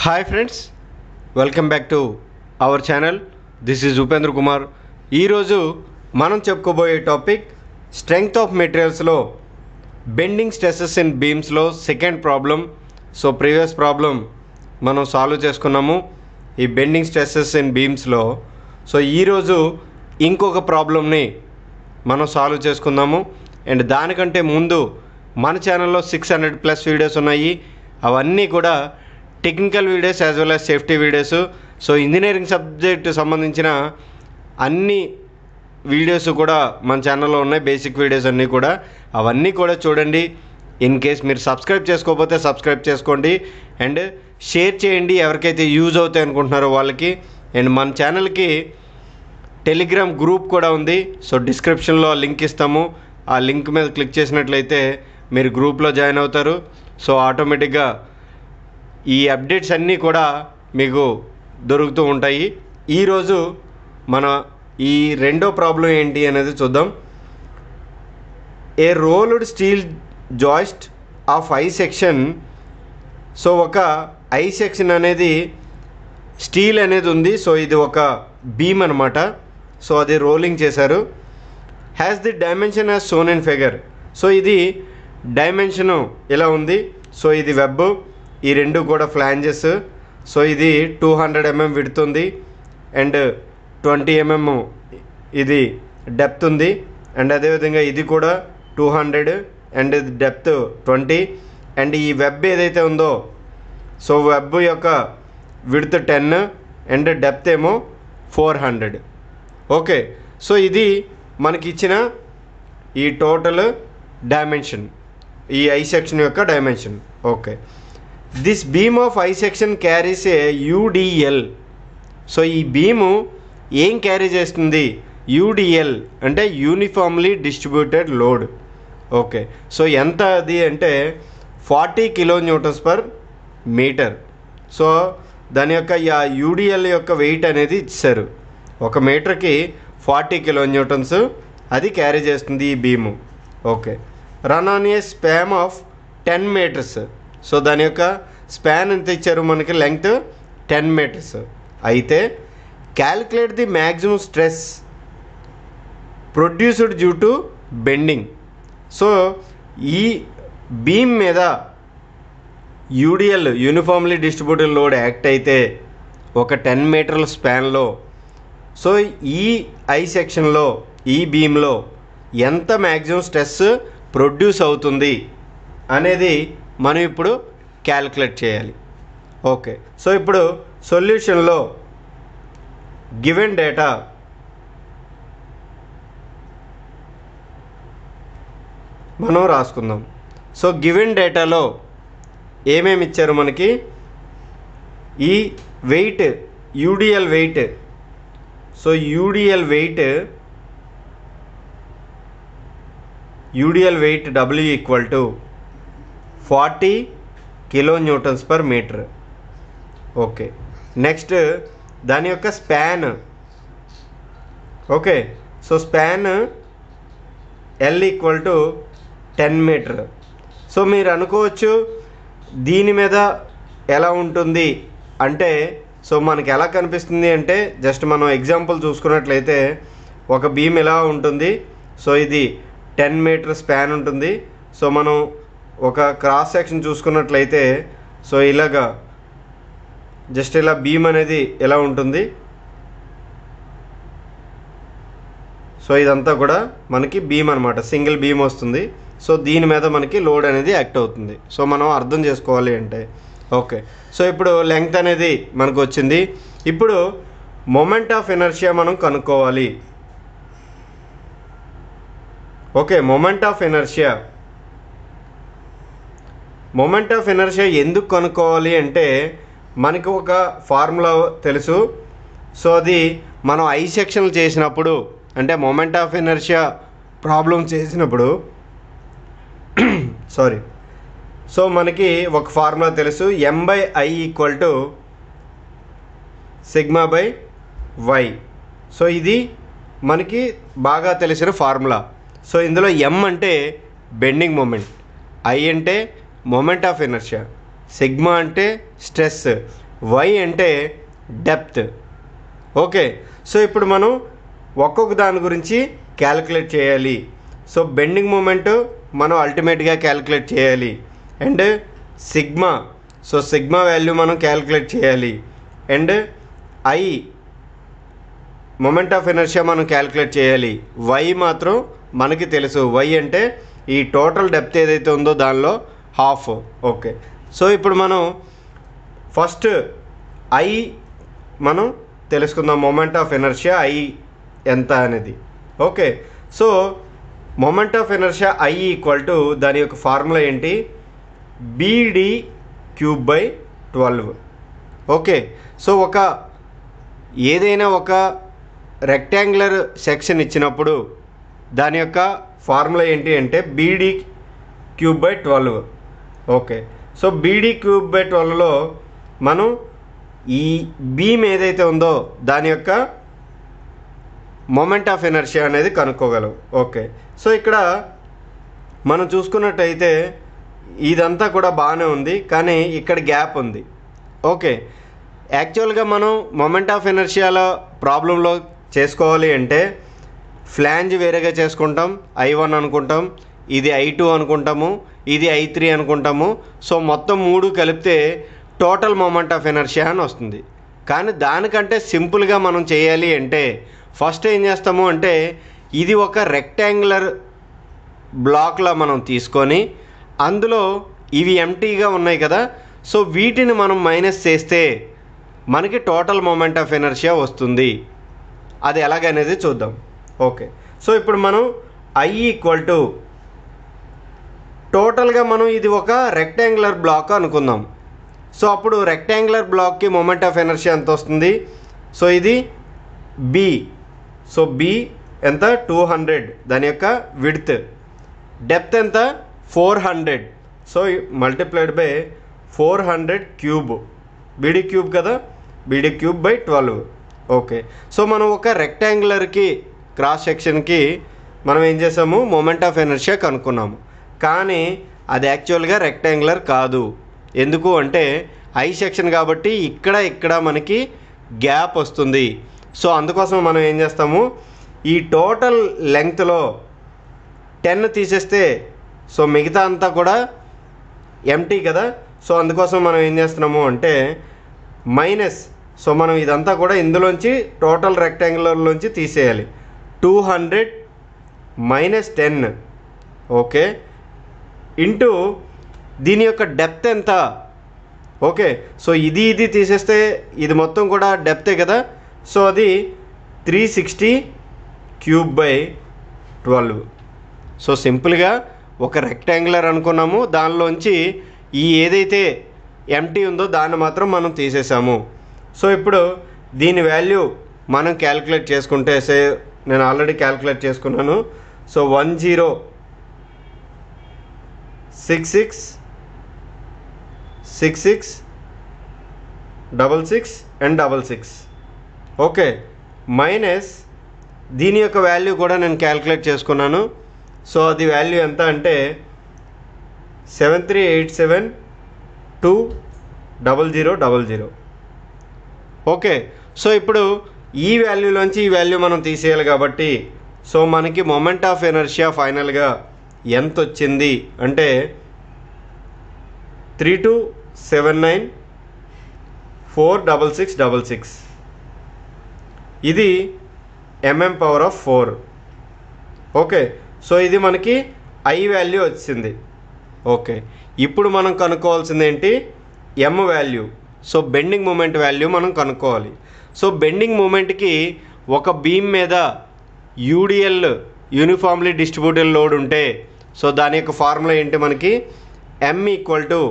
hi friends welcome back to our channel this is Upendra Kumar ఈరోజు మనం చెప్పుకోబోయే టాపిక్ స్ట్రెంగ్త్ ఆఫ్ మెటీరియల్స్లో బెండింగ్ స్ట్రెసెస్ ఇన్ బీమ్స్లో second problem so previous problem మనం solve చేసుకున్నాము ఈ బెండింగ్ స్ట్రెసెస్ ఇన్ బీమ్స్లో సో ఈరోజు ఇంకొక ప్రాబ్లమ్ని మనం సాల్వ్ చేసుకుందాము అండ్ దానికంటే ముందు మన ఛానల్లో సిక్స్ హండ్రెడ్ ప్లస్ వీడియోస్ ఉన్నాయి అవన్నీ కూడా technical videos as well as safety videos so engineering subject సంబంధించిన అన్ని వీడియోస్ కూడా మన ఛానల్లో ఉన్నాయి బేసిక్ వీడియోస్ అన్నీ కూడా అవన్నీ కూడా చూడండి ఇన్ కేస్ మీరు సబ్స్క్రైబ్ చేసుకోకపోతే సబ్స్క్రైబ్ చేసుకోండి అండ్ షేర్ చేయండి ఎవరికైతే యూజ్ అవుతాయి అనుకుంటున్నారో వాళ్ళకి అండ్ మన ఛానల్కి టెలిగ్రామ్ గ్రూప్ కూడా ఉంది సో డిస్క్రిప్షన్లో లింక్ ఇస్తాము ఆ లింక్ మీద క్లిక్ చేసినట్లయితే మీరు గ్రూప్లో జాయిన్ అవుతారు సో ఆటోమేటిక్గా ఈ అప్డేట్స్ అన్నీ కూడా మీకు దొరుకుతూ ఉంటాయి ఈరోజు మన ఈ రెండో ప్రాబ్లం ఏంటి అనేది చూద్దాం a rolled steel joist of I section so ఒక ఐ సెక్షన్ అనేది స్టీల్ అనేది ఉంది సో ఇది ఒక బీమ్ అనమాట సో అది రోలింగ్ చేశారు has the dimension has shown in figure so ఇది డైమెన్షను ఇలా ఉంది సో ఇది వెబ్ ఈ రెండు కూడా ఫ్లాంజెస్ సో ఇది టూ హండ్రెడ్ ఎంఎం విడుతుంది అండ్ ట్వంటీ ఎంఎం ఇది డెప్త్ ఉంది అండ్ అదేవిధంగా ఇది కూడా టూ హండ్రెడ్ అండ్ ఇది డెప్త్ ట్వంటీ అండ్ ఈ వెబ్ ఏదైతే ఉందో సో వెబ్ యొక్క విడ్త్ టెన్ అండ్ డెప్త్ ఏమో ఫోర్ హండ్రెడ్ ఓకే సో ఇది మనకి ఇచ్చిన ఈ టోటల్ డైమెన్షన్ ఈ ఐ సెక్షన్ యొక్క dimension okay this beam of I section carries a UDL so ఈ బీము ఏం క్యారీ చేస్తుంది యూడిఎల్ అంటే uniformly distributed load okay so ఎంత అది అంటే forty kilo newtons per metre so దాని యొక్క యూడిఎల్ యొక్క వెయిట్ అనేది ఇచ్చారు ఒక మీటర్కి ఫార్టీ కిలో న్యూటన్స్ అది క్యారీ చేస్తుంది ఈ beam okay run on a span of ten metres so దాని యొక్క స్పాన్ ఎంత ఇచ్చారు మనకి లెంగ్త్ టెన్ మీటర్స్ అయితే calculate the maximum stress produced due to bending so ఈ బీమ్ మీద UDL uniformly distributed load act అయితే ఒక టెన్ మీటర్ల స్పాన్లో సో ఈ ఐ సెక్షన్లో ఈ బీమ్లో ఎంత మ్యాక్సిమం స్ట్రెస్ ప్రొడ్యూస్ అవుతుంది అనేది మనం ఇప్పుడు క్యాలిక్యులేట్ చేయాలి ఓకే సో ఇప్పుడు సొల్యూషన్లో గివెన్ డేటా మనం రాసుకుందాం సో గివెన్ డేటాలో ఏమేమి ఇచ్చారు మనకి ఈ weight UDL weight so UDL weight UDL weight W equal to forty kilo newtons per metre okay next దాని యొక్క span okay so span L equal to ten metre so మీరు అనుకోవచ్చు దీని మీద ఎలా ఉంటుంది అంటే సో మనకి ఎలా కనిపిస్తుంది అంటే జస్ట్ మనం ఎగ్జాంపుల్ చూసుకున్నట్లయితే ఒక బీమ్ ఎలా ఉంటుంది సో ఇది టెన్ మీటర్ స్పాన్ ఉంటుంది సో మనం ఒక క్రాస్ సెక్షన్ చూసుకున్నట్లయితే సో ఇలాగా జస్ట్ ఇలా బీమ్ అనేది ఎలా ఉంటుంది సో ఇదంతా కూడా మనకి బీమ్ అనమాట సింగిల్ బీమ్ వస్తుంది సో దీని మీద మనకి లోడ్ అనేది యాక్ట్ అవుతుంది సో మనం అర్థం చేసుకోవాలి అంటే ఓకే సో ఇప్పుడు లెంగ్త్ అనేది మనకు వచ్చింది ఇప్పుడు మొమెంట్ ఆఫ్ ఎనర్షియా మనం కనుక్కోవాలి okay moment of inertia moment of inertia ఎందుకు కనుక్కోవాలి అంటే మనకి ఒక ఫార్ములా తెలుసు సో అది మనం ఐ సెక్షన్లు చేసినప్పుడు అంటే మొమెంట్ ఆఫ్ ఎనర్షియా ప్రాబ్లం చేసినప్పుడు సారీ సో మనకి ఒక ఫార్ములా తెలుసు M by I equal to sigma by Y so ఇది మనకి బాగా తెలిసిన ఫార్ములా సో ఇందులో ఎం అంటే బెండింగ్ మూమెంట్ ఐ అంటే మూమెంట్ ఆఫ్ ఎనర్షియా సిగ్మా అంటే స్ట్రెస్ వై అంటే డెప్త్ ఓకే సో ఇప్పుడు మనం ఒక్కొక్క దాని గురించి క్యాలిక్యులేట్ చేయాలి సో బెండింగ్ మూమెంట్ మనం అల్టిమేట్గా క్యాలిక్యులేట్ చేయాలి and sigma so sigma value మనం క్యాలిక్యులేట్ చేయాలి and I moment of inertia మనం క్యాలిక్యులేట్ చేయాలి వై మాత్రం మనకి తెలుసు వై అంటే ఈ టోటల్ డెప్త్ ఏదైతే ఉందో దానిలో హాఫ్ ఓకే సో ఇప్పుడు మనం ఫస్ట్ ఐ మనం తెలుసుకుందాం మొమెంట్ ఆఫ్ ఎనర్షియా ఐ ఎంత అనేది okay so moment of inertia I equal to దాని యొక్క ఫార్ములా ఏంటి BD cube by twelve okay so ఒక ఏదైనా ఒక రెక్టాంగులర్ సెక్షన్ ఇచ్చినప్పుడు దాని యొక్క ఫార్ములా ఏంటి అంటే BD cube by twelve okay so BD cube by ట్వెల్వ్లో మనం ఈ బీమ్ ఏదైతే ఉందో దాని యొక్క మొమెంట్ ఆఫ్ ఎనర్షియా అనేది కనుక్కోగలం ఓకే సో ఇక్కడ మనం చూసుకున్నట్టయితే ఇదంతా కూడా బాగానే ఉంది కానీ ఇక్కడ గ్యాప్ ఉంది ఓకే యాక్చువల్గా మనం మొమెంట్ ఆఫ్ ఎనర్షియాల ప్రాబ్లంలో చేసుకోవాలి అంటే ఫ్లాంజ్ వేరేగా చేసుకుంటాం ఐ వన్ అనుకుంటాం ఇది ఐ టూ అనుకుంటాము ఇది ఐ త్రీ అనుకుంటాము సో మొత్తం మూడు కలిపితే టోటల్ మొమెంట్ ఆఫ్ ఎనర్షియా అని వస్తుంది కానీ దానికంటే సింపుల్గా మనం చేయాలి అంటే ఫస్ట్ ఏం చేస్తాము అంటే ఇది ఒక రెక్టాంగులర్ బ్లాక్లా మనం తీసుకొని అందులో ఇవి ఎంటీగా ఉన్నాయి కదా సో వీటిని మనం మైనస్ చేస్తే మనకి టోటల్ మూమెంట్ ఆఫ్ ఎనర్షియా వస్తుంది అది ఎలాగనేది చూద్దాం ఓకే సో ఇప్పుడు మనం ఐ ఈక్వల్ టు టోటల్గా మనం ఇది ఒక రెక్టాంగులర్ బ్లాక్ అనుకుందాం సో అప్పుడు రెక్టాంగులర్ బ్లాక్కి మూమెంట్ ఆఫ్ ఎనర్షియా ఎంత వస్తుంది సో ఇది బి సో బి ఎంత టూ హండ్రెడ్ దాని యొక్క విడ్త్ డెప్త్ ఎంత four hundred so multiplied by four hundred cube BD cube కదా BD cube by twelve okay so మనం ఒక రెక్టాంగులర్కి క్రాస్ సెక్షన్కి మనం ఏం చేసాము మూమెంట్ ఆఫ్ ఎనర్షియా కనుక్కున్నాము కానీ అది యాక్చువల్గా రెక్టాంగులర్ కాదు ఎందుకు అంటే ఐ సెక్షన్ కాబట్టి ఇక్కడ ఇక్కడ మనకి గ్యాప్ వస్తుంది సో అందుకోసం మనం ఏం చేస్తాము ఈ టోటల్ లెంగ్త్లో టెన్ తీసేస్తే సో మిగతా అంతా కూడా ఎంటీ కదా సో అందుకోసం మనం ఏం చేస్తున్నాము అంటే మైనస్ సో మనం ఇదంతా కూడా ఇందులోంచి టోటల్ రెక్టాంగులర్లోంచి తీసేయాలి two hundred minus ten okay into దీని యొక్క డెప్త్ ఎంత ఓకే సో ఇది ఇది తీసేస్తే ఇది మొత్తం కూడా డెప్తే కదా సో అది three sixty cube by twelve so సింపుల్గా ఒక రెక్టాంగులర్ అనుకున్నాము దానిలోంచి ఈ ఏదైతే ఎంటీ ఉందో దాన్ని మాత్రం మనం తీసేసాము సో ఇప్పుడు దీని వాల్యూ మనం క్యాలిక్యులేట్ చేసుకుంటే సే నేను ఆల్రెడీ క్యాలిక్యులేట్ చేసుకున్నాను so one zero six six six six double six and double six okay minus దీని యొక్క వాల్యూ కూడా నేను క్యాలిక్యులేట్ చేసుకున్నాను సో అది వాల్యూ ఎంత అంటే seven three eight seven two double zero double zero okay so ఇప్పుడు ఈ వాల్యూలోంచి ఈ వాల్యూ మనం తీసేయాలి కాబట్టి సో మనకి మొమెంట్ ఆఫ్ ఎనర్షియా ఫైనల్గా ఎంత వచ్చింది అంటే three two seven nine four double six double six ఇది mm power of four okay so ఇది మనకి ఐ వాల్యూ వచ్చింది ఓకే ఇప్పుడు మనం కనుక్కోవాల్సింది ఏంటి M value so bending moment value మనం కనుక్కోవాలి సో బెండింగ్ మూమెంట్కి ఒక బీమ్ మీద యూడిఎల్ యూనిఫామ్లీ డిస్ట్రిబ్యూటెడ్ లోడ్ ఉంటే సో దాని యొక్క ఫార్ములా ఏంటి మనకి M equal to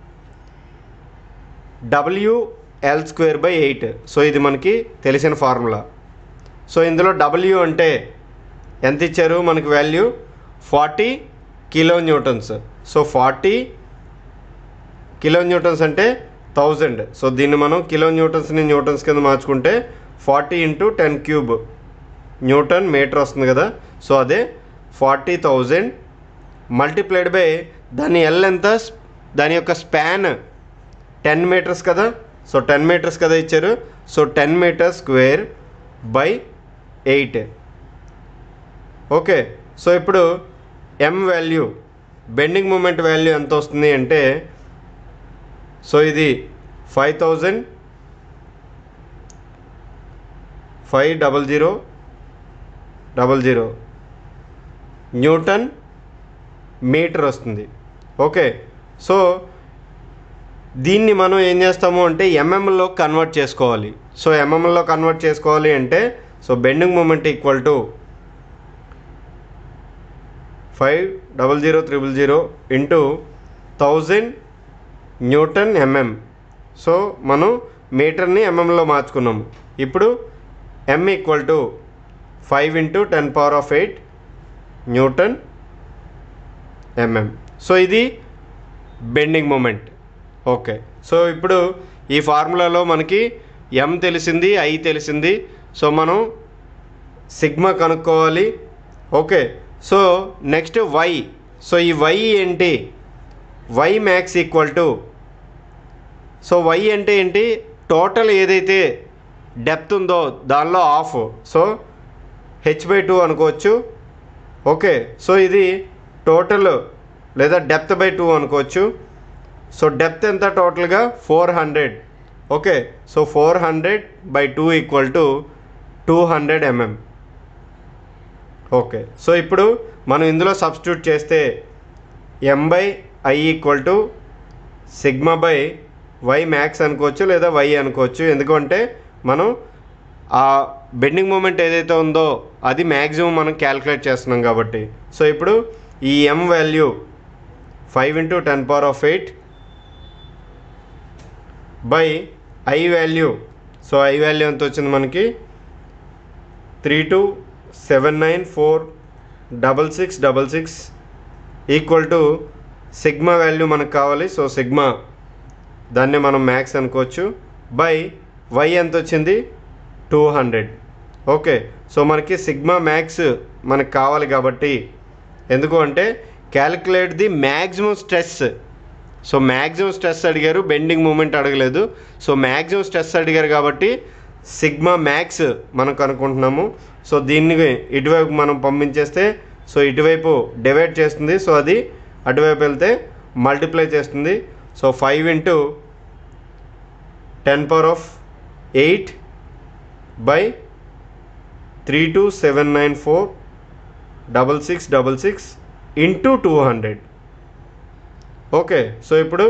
W L square by eight so ఇది మనకి తెలిసిన ఫార్ములా సో ఇందులో డబ్ల్యూ అంటే ఎంత ఇచ్చారు మనకి value forty kilo newtons so forty kilo newtons అంటే థౌజండ్ సో దీన్ని మనం కిలో న్యూటన్స్ని న్యూటన్స్ కింద మార్చుకుంటే forty into ten cube newton metre వస్తుంది కదా సో అదే ఫార్టీ థౌజండ్ మల్టిప్లైడ్ బై దాని ఎల్ ఎంత దాని యొక్క స్పాన్ టెన్ మీటర్స్ కదా సో టెన్ మీటర్స్ కదా ఇచ్చారు so ten metre square by eight okay so ఇప్పుడు M value bending moment value ఎంత వస్తుంది అంటే సో ఇది five thousand five double zero double zero newton metre వస్తుంది ఓకే సో దీన్ని మనం ఏం చేస్తాము అంటే ఎంఎంలో కన్వర్ట్ చేసుకోవాలి సో ఎంఎంలో కన్వర్ట్ చేసుకోవాలి అంటే so bending moment equal to five double zero triple zero into thousand newton mm so మనం మీటర్ని ఎంఎంలో మార్చుకున్నాము ఇప్పుడు M equal to five into ten power of eight newton mm so ఇది బెండింగ్ మూమెంట్ ఓకే సో ఇప్పుడు ఈ ఫార్ములాలో మనకి ఎం తెలిసింది ఐ తెలిసింది సో మనం సిగ్మా కనుక్కోవాలి okay so next Y so ఈ వై ఏంటి Y max equal to so Y అంటే ఏంటి టోటల్ ఏదైతే డెప్త్ ఉందో దానిలో half so H by two అనుకోవచ్చు ఓకే సో ఇది టోటల్ లేదా డెప్త్ బై టూ అనుకోవచ్చు సో డెప్త్ ఎంత టోటల్గా four hundred okay so four hundred by two equal to two hundred mm okay so ఇప్పుడు మనం ఇందులో సబ్స్టిట్యూట్ చేస్తే M by I equal to sigma by Y max అనుకోవచ్చు లేదా వై అనుకోవచ్చు ఎందుకంటే మనం ఆ బెండింగ్ మూమెంట్ ఏదైతే ఉందో అది మ్యాక్సిమం మనం క్యాలిక్యులేట్ చేస్తున్నాం కాబట్టి సో ఇప్పుడు ఈ M value five into ten power of eight by I value so I value ఎంత వచ్చింది మనకి three two seven nine four double six double six equal to sigma value మనకు కావాలి సో సిగ్మా దాన్ని మనం మ్యాక్స్ అనుకోవచ్చు బై వై ఎంత వచ్చింది టూ హండ్రెడ్ ఓకే సో మనకి సిగ్మా మ్యాక్స్ మనకు కావాలి కాబట్టి ఎందుకు అంటే calculate the maximum stress so maximum stress అడిగారు బెండింగ్ మూమెంట్ అడగలేదు సో మ్యాక్సిమం స్ట్రెస్ అడిగారు కాబట్టి సిగ్మా మ్యాక్స్ మనం కనుక్కుంటున్నాము సో దీన్ని ఇటువైపు మనం పంపించేస్తే సో ఇటువైపు డివైడ్ చేస్తుంది సో అది అటువైపు వెళ్తే మల్టిప్లై చేస్తుంది so five into ten power of eight by three two seven nine four double six double six into two hundred okay so ఇప్పుడు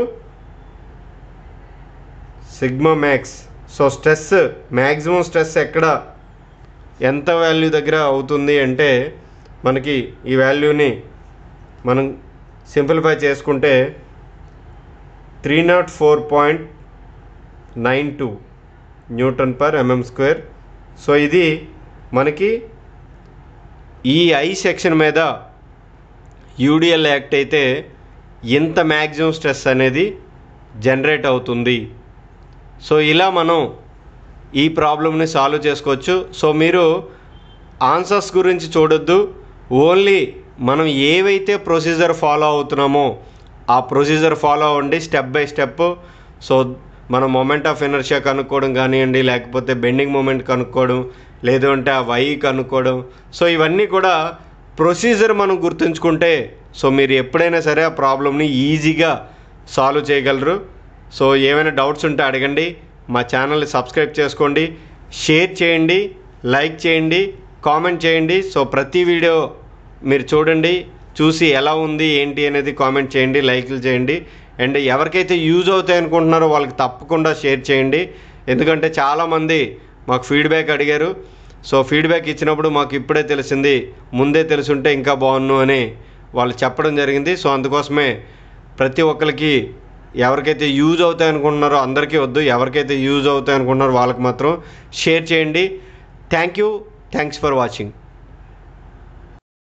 sigma max so stress maximum stress ఎక్కడ ఎంత value దగ్గర అవుతుంది అంటే మనకి ఈ వాల్యూని మనం సింప్లిఫై చేసుకుంటే three naught four point nine two newton per mm square so ఇది మనకి ఈ ఐ సెక్షన్ మీద యూడిఎల్ యాక్ట్ అయితే ఇంత మ్యాక్సిమం స్ట్రెస్ అనేది జనరేట్ అవుతుంది సో ఇలా మనం ఈ ప్రాబ్లమ్ని సాల్వ్ చేసుకోవచ్చు సో మీరు ఆన్సర్స్ గురించి చూడొద్దు ఓన్లీ మనం ఏవైతే ప్రొసీజర్ ఫాలో అవుతున్నామో ఆ ప్రొసీజర్ ఫాలో అవ్వండి స్టెప్ బై స్టెప్ సో మనం మొమెంట్ ఆఫ్ ఎనర్షియా కనుక్కోవడం కానివ్వండి లేకపోతే బెండింగ్ మూమెంట్ కనుక్కోవడం లేదు అంటే ఆ వై కనుక్కోవడం సో ఇవన్నీ కూడా ప్రొసీజర్ మనం గుర్తుంచుకుంటే సో మీరు ఎప్పుడైనా సరే ఆ ప్రాబ్లమ్ని ఈజీగా సాల్వ్ చేయగలరు సో ఏమైనా డౌట్స్ ఉంటే అడగండి మా ఛానల్ని సబ్స్క్రైబ్ చేసుకోండి షేర్ చేయండి లైక్ చేయండి కామెంట్ చేయండి సో ప్రతి వీడియో మీరు చూడండి చూసి ఎలా ఉంది ఏంటి అనేది కామెంట్ చేయండి లైక్లు చేయండి అండ్ ఎవరికైతే యూజ్ అవుతాయి అనుకుంటున్నారో వాళ్ళకి తప్పకుండా షేర్ చేయండి ఎందుకంటే చాలామంది మాకు ఫీడ్బ్యాక్ అడిగారు సో ఫీడ్బ్యాక్ ఇచ్చినప్పుడు మాకు ఇప్పుడే తెలిసింది ముందే తెలుసుంటే ఇంకా బాగున్ను అని వాళ్ళు చెప్పడం జరిగింది సో అందుకోసమే ప్రతి ఒక్కరికి ఎవరికైతే యూజ్ అవుతాయి అనుకుంటున్నారో అందరికీ వద్దు ఎవరికైతే యూజ్ అవుతాయి అనుకుంటున్నారో వాళ్ళకి మాత్రం షేర్ చేయండి thank you thanks for watching